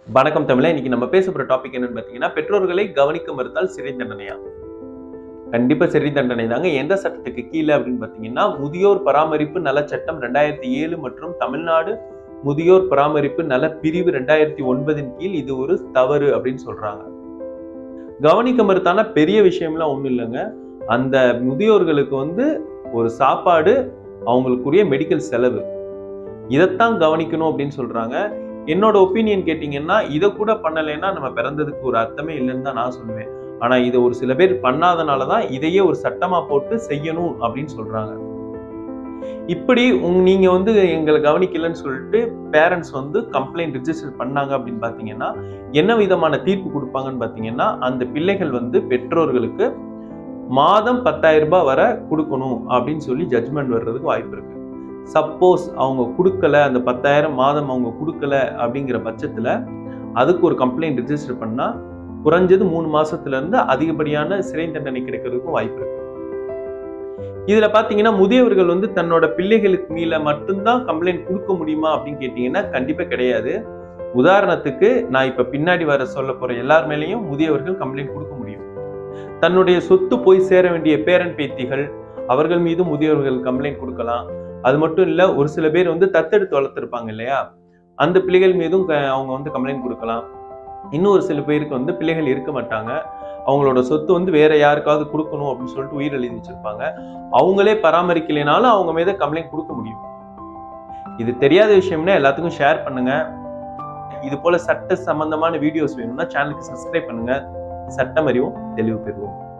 வணக்கம் தமிழா இன்னைக்கு நம்ம பேச போற டாபிக் என்னன்னு பாத்தீங்கன்னா பெற்றோர்களை கவனிக்க மறுத்தால் சிறை தண்டனையா கண்டிப்பா சிறை தண்டனை தாங்க எந்த சட்டத்துக்கு கீழே அப்படின்னு பாத்தீங்கன்னா முதியோர் பராமரிப்பு நல சட்டம் ரெண்டாயிரத்தி ஏழு மற்றும் தமிழ்நாடு முதியோர் பராமரிப்பு நல பிரிவு ரெண்டாயிரத்தி ஒன்பதின் கீழ் இது ஒரு தவறு அப்படின்னு சொல்றாங்க கவனிக்க மறுத்தான பெரிய விஷயம்லாம் ஒண்ணும் இல்லைங்க அந்த முதியோர்களுக்கு வந்து ஒரு சாப்பாடு அவங்களுக்குரிய மெடிக்கல் செலவு இதைத்தான் கவனிக்கணும் அப்படின்னு சொல்றாங்க என்னோட ஒப்பீனியன் கேட்டிங்கன்னா இதை கூட பண்ணலைன்னா நம்ம பிறந்ததுக்கு ஒரு அர்த்தமே இல்லைன்னு தான் நான் சொல்லுவேன் ஆனா இதை ஒரு சில பேர் பண்ணாதனால தான் இதையே ஒரு சட்டமா போட்டு செய்யணும் அப்படின்னு சொல்றாங்க இப்படி உங் நீங்க வந்து எங்களை கவனிக்கலன்னு சொல்லிட்டு பேரண்ட்ஸ் வந்து கம்ப்ளைண்ட் ரிஜிஸ்டர் பண்ணாங்க அப்படின்னு பாத்தீங்கன்னா என்ன விதமான தீர்ப்பு கொடுப்பாங்கன்னு பாத்தீங்கன்னா அந்த பிள்ளைகள் வந்து பெற்றோர்களுக்கு மாதம் பத்தாயிரம் ரூபாய் வரை கொடுக்கணும் அப்படின்னு சொல்லி ஜட்ஜ்மெண்ட் வர்றதுக்கு வாய்ப்பு இருக்கு சப்போஸ் அவங்க கொடுக்கல அந்த பத்தாயிரம் மாதம் அவங்க கொடுக்கல அப்படிங்கிற பட்சத்துல அதுக்கு ஒரு கம்ப்ளைண்ட் ரிஜிஸ்டர் பண்ணா குறைஞ்சது மூணு மாசத்துல இருந்து அதிகப்படியான சிறை தண்டனை கிடைக்கிறதுக்கும் வாய்ப்பு இருக்கு இதுல பாத்தீங்கன்னா முதியவர்கள் வந்து தன்னோட பிள்ளைகளுக்கு மேல மட்டும்தான் கம்ப்ளைண்ட் கொடுக்க முடியுமா அப்படின்னு கேட்டீங்கன்னா கண்டிப்பா கிடையாது உதாரணத்துக்கு நான் இப்ப பின்னாடி வர சொல்ல போற எல்லார் மேலேயும் முதியவர்கள் கம்ப்ளைண்ட் கொடுக்க முடியும் தன்னுடைய சொத்து போய் சேர வேண்டிய பேரன் பேத்திகள் அவர்கள் மீதும் முதியவர்கள் கம்ப்ளைண்ட் கொடுக்கலாம் அது மட்டும் இல்ல ஒரு சில பேர் வந்து தத்தெடுத்து வளர்த்துருப்பாங்க இல்லையா அந்த பிள்ளைகள் மீதும் க- அவங்க வந்து கம்ப்ளைண்ட் கொடுக்கலாம் இன்னும் ஒரு சில பேருக்கு வந்து பிள்ளைகள் இருக்க மாட்டாங்க அவங்களோட சொத்து வந்து வேற யாருக்காவது கொடுக்கணும் அப்படின்னு சொல்லிட்டு உயிர் எழுதி வச்சிருப்பாங்க அவங்களே பராமரிக்கலைனாலும் அவங்க மீது கம்ப்ளைண்ட் கொடுக்க முடியும் இது தெரியாத விஷயம்னா எல்லாத்துக்கும் ஷேர் பண்ணுங்க இது போல சட்ட சம்பந்தமான வீடியோஸ் வேணும்னா சேனலுக்கு சப்ஸ்கிரைப் பண்ணுங்க சட்டம் அறிவும் தெளிவு பெறுவோம்